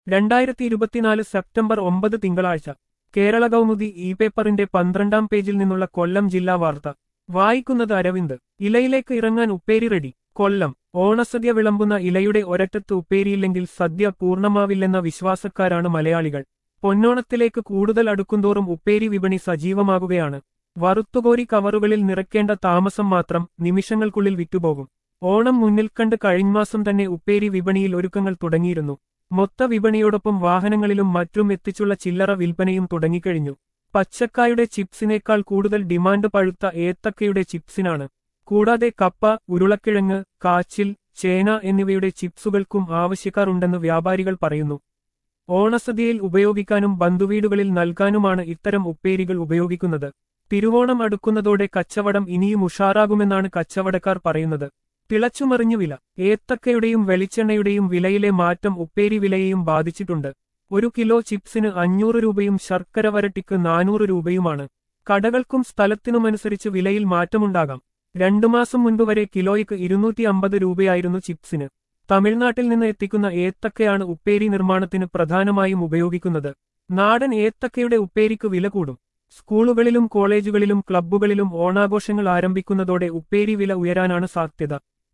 രണ്ടായിരത്തി ഇരുപത്തിനാല് സെപ്റ്റംബർ ഒമ്പത് തിങ്കളാഴ്ച കേരള കൗമുദി ഇ പേപ്പറിന്റെ പന്ത്രണ്ടാം പേജിൽ നിന്നുള്ള കൊല്ലം ജില്ലാ വാർത്ത വായിക്കുന്നത് അരവിന്ദ് ഇലയിലേക്ക് ഇറങ്ങാൻ ഉപ്പേരി റെഡി കൊല്ലം ഓണസദ്യ വിളമ്പുന്ന ഇലയുടെ ഒരറ്റത്ത് ഉപ്പേരിയില്ലെങ്കിൽ സദ്യ പൂർണ്ണമാവില്ലെന്ന വിശ്വാസക്കാരാണ് മലയാളികൾ പൊന്നോണത്തിലേക്ക് കൂടുതൽ അടുക്കുന്തോറും ഉപ്പേരി വിപണി സജീവമാകുകയാണ് വറുത്തുകോരി കവറുകളിൽ നിറയ്ക്കേണ്ട താമസം മാത്രം നിമിഷങ്ങൾക്കുള്ളിൽ വിറ്റുപോകും ഓണം മുന്നിൽ കണ്ട് കഴിഞ്ഞമാസം തന്നെ ഉപ്പേരി വിപണിയിൽ ഒരുക്കങ്ങൾ തുടങ്ങിയിരുന്നു മൊത്ത വിപണിയോടൊപ്പം വാഹനങ്ങളിലും മറ്റും എത്തിച്ചുള്ള ചില്ലറ വിൽപ്പനയും തുടങ്ങിക്കഴിഞ്ഞു പച്ചക്കായുടെ ചിപ്സിനേക്കാൾ കൂടുതൽ ഡിമാൻഡ് പഴുത്ത ഏത്തക്കയുടെ ചിപ്സിനാണ് കൂടാതെ കപ്പ ഉരുളക്കിഴങ്ങ് കാച്ചിൽ ചേന എന്നിവയുടെ ചിപ്സുകൾക്കും ആവശ്യക്കാർ ഉണ്ടെന്ന് വ്യാപാരികൾ പറയുന്നു ഓണസദ്യയിൽ ഉപയോഗിക്കാനും ബന്ധുവീടുകളിൽ നൽകാനുമാണ് ഇത്തരം ഉപ്പേരികൾ ഉപയോഗിക്കുന്നത് തിരുവോണം അടുക്കുന്നതോടെ കച്ചവടം ഇനിയും ഉഷാറാകുമെന്നാണ് കച്ചവടക്കാർ പറയുന്നത് തിളച്ചുമറിഞ്ഞു വില ഏത്തക്കയുടെയും വെളിച്ചെണ്ണയുടെയും വിലയിലെ മാറ്റം ഉപ്പേരി വിലയെയും ബാധിച്ചിട്ടുണ്ട് ഒരു കിലോ ചിപ്സിന് അഞ്ഞൂറ് രൂപയും ശർക്കര വരട്ടിക്ക് നാനൂറ് രൂപയുമാണ് കടകൾക്കും സ്ഥലത്തിനുമനുസരിച്ച് വിലയിൽ മാറ്റമുണ്ടാകാം രണ്ടു മാസം മുൻപ് വരെ കിലോയ്ക്ക് ഇരുന്നൂറ്റി അമ്പത് രൂപയായിരുന്നു ചിപ്സിന് തമിഴ്നാട്ടിൽ നിന്ന് എത്തിക്കുന്ന ഏത്തക്കയാണ് ഉപ്പേരി നിർമ്മാണത്തിന് പ്രധാനമായും ഉപയോഗിക്കുന്നത് നാടൻ ഏത്തക്കയുടെ ഉപ്പേരിക്ക് വില കൂടും സ്കൂളുകളിലും കോളേജുകളിലും ക്ലബ്ബുകളിലും ഓണാഘോഷങ്ങൾ ആരംഭിക്കുന്നതോടെ ഉപ്പേരി വില ഉയരാനാണ് സാധ്യത